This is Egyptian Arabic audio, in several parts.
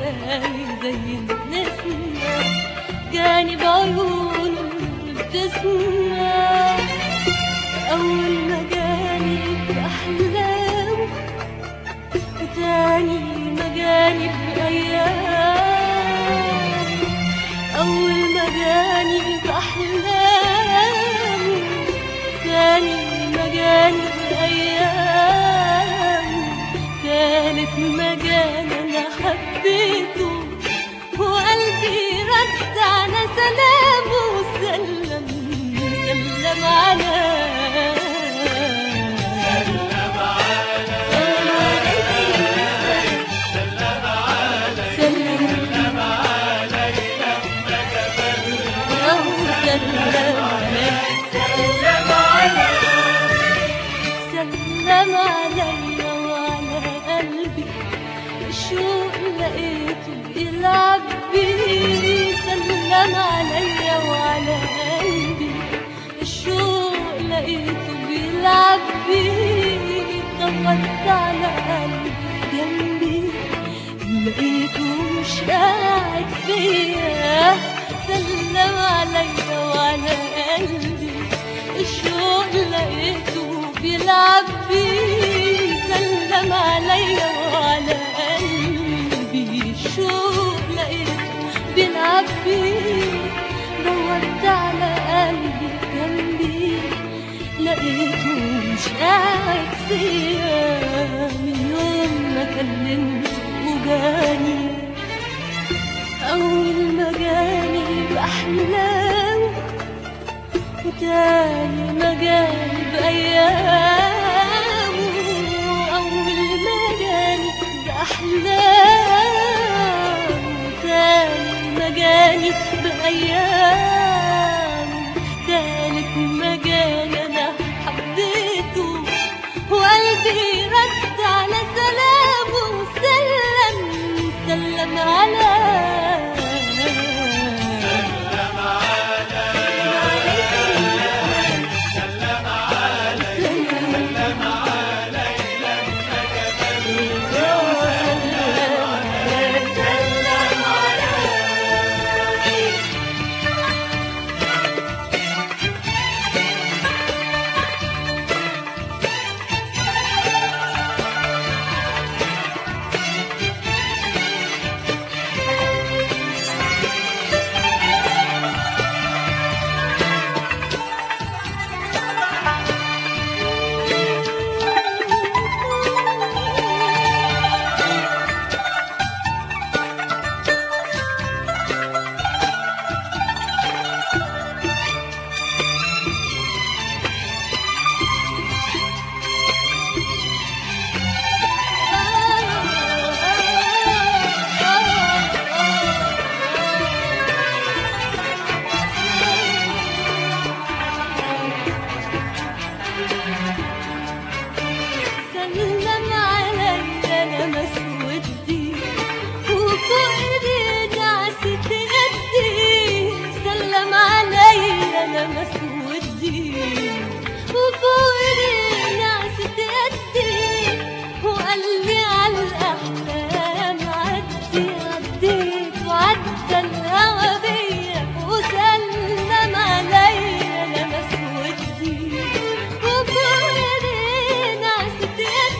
جاني زي النسمة جاني بعيونه بتسمع أول ما جاني بأحلامه وتاني ما جاني بأيام أول ما جاني بأحلامه تاني ما جاني بأيام تالت ما جاني أنا حبيته وقلبي رد على سلامه وسلم سلم على سلم سلم علي وعلى قلبي الشوق لقيته بيلعب بيه سلم علي وعلى قلبي الشوق لقيته بيلعب بيه ضغطت على قلبي جنبي لقيته مش قاعد فيا سلم علي وعلى قلبي الشوق لقيته بيلعب بيه سلم علي وعلى قلبي الشوق لقيته بيلعب بيه دورت على قلبي جنبي لقيته مش قاعد فيا من يوم ما كلمته وجاني أول ما جاني بأحلامه وتاني ما جاني بأيامه أول ما جاني بأحلامه تاني ما جاني بأيامه تالت ما جاني أنا حبيته وقلبي رد على سلامه وسلم سلم على سلم عليا لمس ودي وفوق ايدي نعست يدي سلم عليا لمس ودي وفوق ايدي نعست يدي وقال لي على الاحلام عدي عديت وعدى الهوى بيا وسلم عليا لمس ودي وفوق ايدي نعست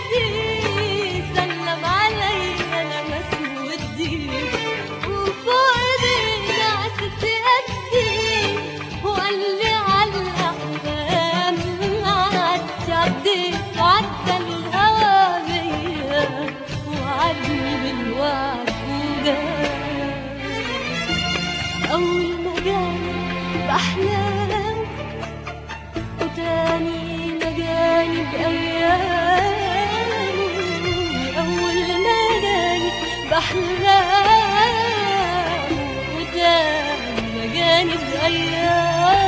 يدي سلم عليا لمس ودي وفوق ايدي نعست يدي وقال لي على الاحلام عدي عديت وعدى الهوى بيا وعدني بالوعد وجاي أول ما جاني بأحلام وتاني ما جاني بأيام أول ما جاني بأحلام وتاني ما جاني بأيام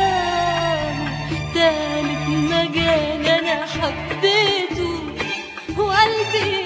تالت ما جاني أنا حبيته وقلبي